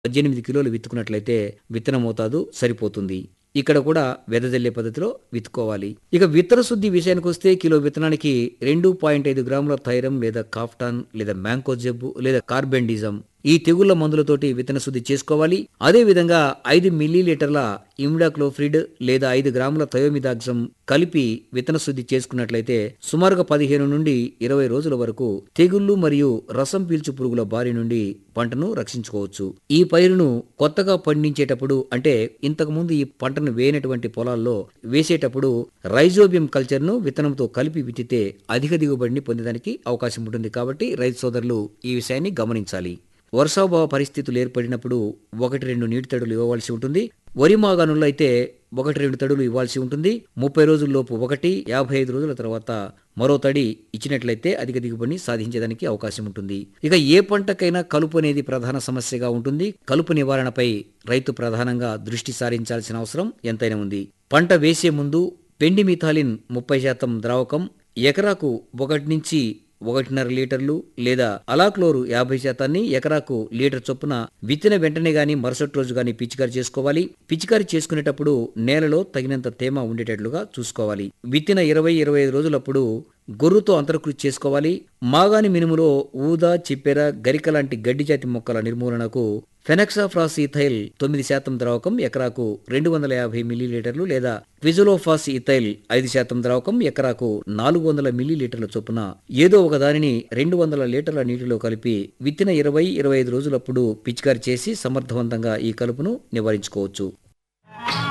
పద్దెనిమిది కిలోలు విత్తుకున్నట్లయితే విత్తన మోతాదు సరిపోతుంది ఇక్కడ కూడా వెదజల్లే పద్ధతిలో విత్తుకోవాలి ఇక విత్తన శుద్ధి విషయానికి వస్తే కిలో విత్తనానికి రెండు పాయింట్ ఐదు గ్రాముల థైరం లేదా కాఫ్టాన్ లేదా మ్యాంకో జబ్బు లేదా కార్బెండిజం ఈ తెగుళ్ల మందులతోటి విత్తన శుద్ధి చేసుకోవాలి అదే విధంగా ఐదు మిల్లీలీటర్ల ఇమ్డాక్లోఫ్రిడ్ లేదా ఐదు గ్రాముల థయోమిదాక్సమ్ కలిపి విత్తన శుద్ధి చేసుకున్నట్లయితే సుమారుగా పదిహేను నుండి ఇరవై రోజుల వరకు తెగుళ్లు మరియు రసం పీల్చు పురుగుల బారి నుండి పంటను రక్షించుకోవచ్చు ఈ పైరును కొత్తగా పండించేటప్పుడు అంటే ఇంతకు ముందు ఈ పంటను వేయనటువంటి పొలాల్లో వేసేటప్పుడు రైజోబియం కల్చర్ ను విత్తనంతో కలిపి విత్తితే అధిక దిగుబడిని పొందడానికి అవకాశం ఉంటుంది కాబట్టి రైతు సోదరులు ఈ విషయాన్ని గమనించాలి వర్షాభావ పరిస్థితులు ఏర్పడినప్పుడు ఒకటి రెండు నీటి తడులు ఇవ్వవలసి ఉంటుంది వరి మాగాణుల్లో అయితే ఒకటి రెండు తడులు ఇవ్వాల్సి ఉంటుంది ముప్పై రోజుల్లోపు ఒకటి యాభై ఐదు రోజుల తర్వాత మరో తడి ఇచ్చినట్లయితే అధిక దిగుబడిని సాధించేదానికి అవకాశం ఉంటుంది ఇక ఏ పంటకైనా కలుపు అనేది ప్రధాన సమస్యగా ఉంటుంది కలుపు నివారణపై రైతు ప్రధానంగా దృష్టి సారించాల్సిన అవసరం ఎంతైనా ఉంది పంట వేసే ముందు పెండి మిథాలిన్ ముప్పై శాతం ద్రావకం ఎకరాకు ఒకటి నుంచి ఒకటిన్నర లీటర్లు లేదా అలాక్లోరు యాభై శాతాన్ని ఎకరాకు లీటర్ చొప్పున విత్తిన వెంటనే గాని మరుసటి రోజు గాని పిచికారి చేసుకోవాలి పిచికారి చేసుకునేటప్పుడు నేలలో తగినంత తేమ ఉండేటట్లుగా చూసుకోవాలి విత్తిన ఇరవై ఇరవై ఐదు రోజులప్పుడు గొర్రుతో అంతర్కృషి చేసుకోవాలి మాగాని మినుములో ఊదా చిప్పెర గరిక లాంటి గడ్డి జాతి మొక్కల నిర్మూలనకు ఫెనక్సాఫ్రాస్ ఇథైల్ తొమ్మిది శాతం ద్రావకం ఎకరాకు రెండు వందల యాభై మిల్లీలీటర్లు లేదా క్విజులోఫాస్ ఇథైల్ ఐదు శాతం ద్రావకం ఎకరాకు నాలుగు వందల మిల్లీలీటర్ల చొప్పున ఏదో ఒక దానిని రెండు వందల లీటర్ల నీటిలో కలిపి విత్తిన ఇరవై ఇరవై ఐదు రోజులప్పుడు పిచికారి చేసి సమర్థవంతంగా ఈ కలుపును నివారించుకోవచ్చు